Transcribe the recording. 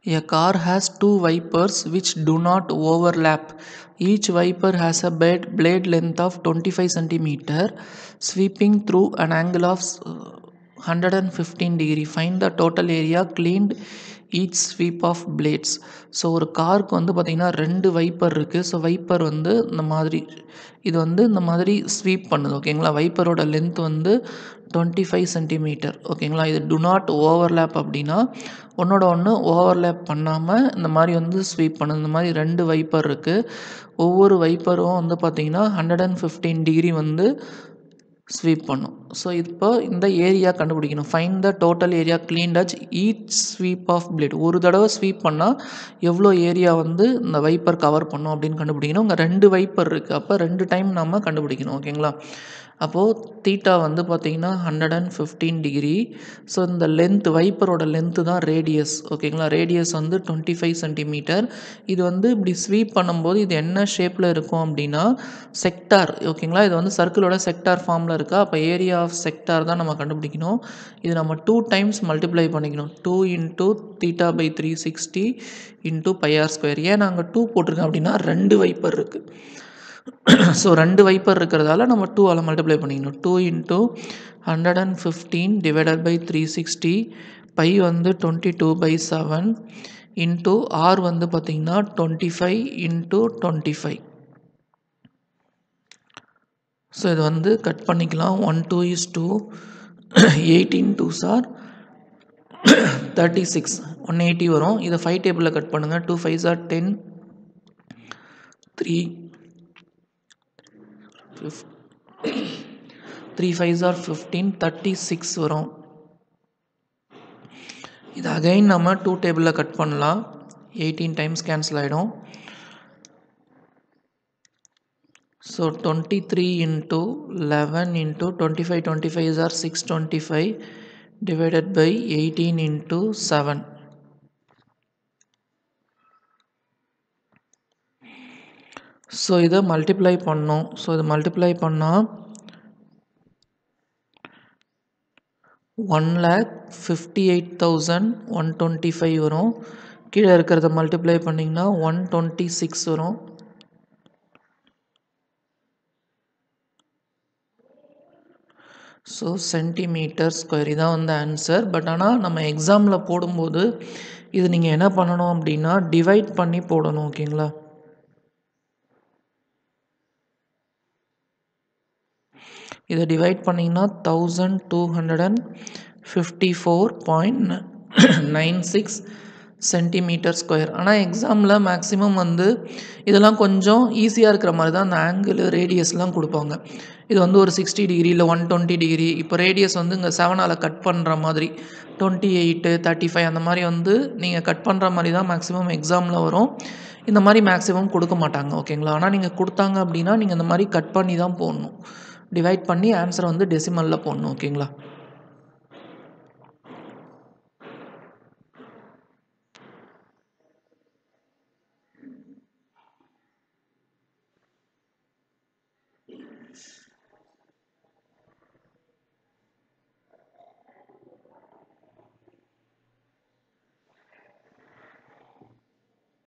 A car has two wipers which do not overlap. Each wiper has a blade, blade length of 25 centimeter, sweeping through an angle of uh, 115 degree. Find the total area cleaned each sweep of blades. So ஒரு காருக்கு வந்து பார்த்திங்கன்னா ரெண்டு wiper இருக்குது so wiper வந்து இந்த மாதிரி இது வந்து இந்த மாதிரி ஸ்வீப் பண்ணுது ஓகேங்களா வைப்பரோட லென்த் வந்து டுவெண்ட்டி ஃபைவ் சென்டிமீட்டர் ஓகேங்களா இது டு நாட் ஓவர்லேப் அப்படின்னா ஒன்றோட ஒன்று ஓவர்லேப் பண்ணாமல் இந்த மாதிரி வந்து ஸ்வீப் பண்ணுது இந்த மாதிரி ரெண்டு வைப்பர் இருக்குது ஒவ்வொரு வைப்பரும் வந்து பார்த்திங்கன்னா ஹண்ட்ரட் அண்ட் ஃபிஃப்டீன் டிகிரி வந்து ஸ்வீப் பண்ணும் ஸோ இப்போ இந்த ஏரியா கண்டுபிடிக்கணும் find the total area clean touch each sweep of blade ஒரு தடவை ஸ்வீப் பண்ணால் எவ்வளோ ஏரியா வந்து இந்த வைப்பர் கவர் பண்ணும் அப்படின்னு கண்டுபிடிக்கணும் இங்கே ரெண்டு வைப்பர் இருக்குது அப்போ ரெண்டு டைம் நம்ம கண்டுபிடிக்கணும் ஓகேங்களா அப்போது தீட்டா வந்து பார்த்திங்கன்னா hundred and fifteen degree so இந்த லென்த் வைப்பரோட லென்த்து தான் ரேடியஸ் ஓகேங்களா ரேடியஸ் வந்து டுவெண்ட்டி ஃபைவ் சென்டிமீட்டர் இது வந்து இப்படி ஸ்வீப் பண்ணும்போது இது என்ன ஷேப்பில் இருக்கும் அப்படின்னா செக்டார் ஓகேங்களா இது வந்து சர்க்கிளோட செக்டார் ஃபார்மில் இருக்கா அப்போ ஏரியா ஆஃப் செக்டார் தான் நம்ம கண்டுபிடிக்கணும் இது நம்ம டூ டைம்ஸ் மல்டிப்ளை பண்ணிக்கணும் two into theta by three sixty into pi r square ஏன் நாங்கள் டூ போட்டிருக்கேன் அப்படின்னா ரெண்டு வைப்பர் இருக்குது ஸோ ரெண்டு வைப்பர் இருக்கிறதால நம்ம டூவால் மல்டிப்ளை பண்ணிக்கணும் two into hundred and fifteen divided by three sixty by வந்து twenty two by seven into r வந்து பார்த்திங்கன்னா twenty five into twenty five so இது வந்து கட் பண்ணிக்கலாம் one two is two eighteen two sir thirty six one eighty வரும் இதை five டேபிளில் cut பண்ணுங்கள் two five sir ten three three five are fifteen thirty six வரும் இது again நம்ம டூ டேபிளில் கட் பண்ணலாம் எயிட்டீன் டைம்ஸ் கேன்சல் ஆகிடும் so twenty three into eleven into twenty five twenty five are six twenty five divided by eighteen into seven so இதை multiply பண்ணோம் so இதை multiply பண்ணால் one lakh fifty eight thousand one twenty five வரும் கீழே இருக்கிறத multiply பண்ணிங்கன்னா one twenty six வரும் so centimetre square இதான் வந்து ஆன்சர் பட் ஆனால் நம்ம எக்ஸாமில் போடும்போது இது நீங்கள் என்ன பண்ணணும் அப்படின்னா டிவைட் பண்ணி போடணும் ஓகேங்களா இதை டிவைட் பண்ணிங்கன்னா thousand two hundred and fifty four point nine six centimetre square ஆனால் எக்ஸாமில் மேக்ஸிமம் வந்து இதெல்லாம் கொஞ்சம் ஈஸியாக இருக்கிற மாதிரி தான் அந்த ஆங்கிள் ரேடியஸ்லாம் கொடுப்பாங்க இது வந்து ஒரு சிக்ஸ்டி டிகிரி இல்லை ஒன் டுவெண்ட்டி டிகிரி இப்போ ரேடியஸ் வந்து இங்கே செவனால் கட் பண்ணுற மாதிரி டுவெண்ட்டி எயிட்டு தேர்ட்டி ஃபைவ் அந்த மாதிரி வந்து நீங்கள் கட் பண்ணுற மாதிரி தான் மேக்ஸிமம் எக்ஸாமில் வரும் இந்த மாதிரி மேக்ஸிமம் கொடுக்க மாட்டாங்க ஓகேங்களா ஆனால் நீங்கள் கொடுத்தாங்க அப்படின்னா நீங்கள் இந்த மாதிரி கட் பண்ணி தான் போடணும் டிவைட் பண்ணி ஆன்சரை வந்து டெசிமலில் போடணும் ஓகேங்களா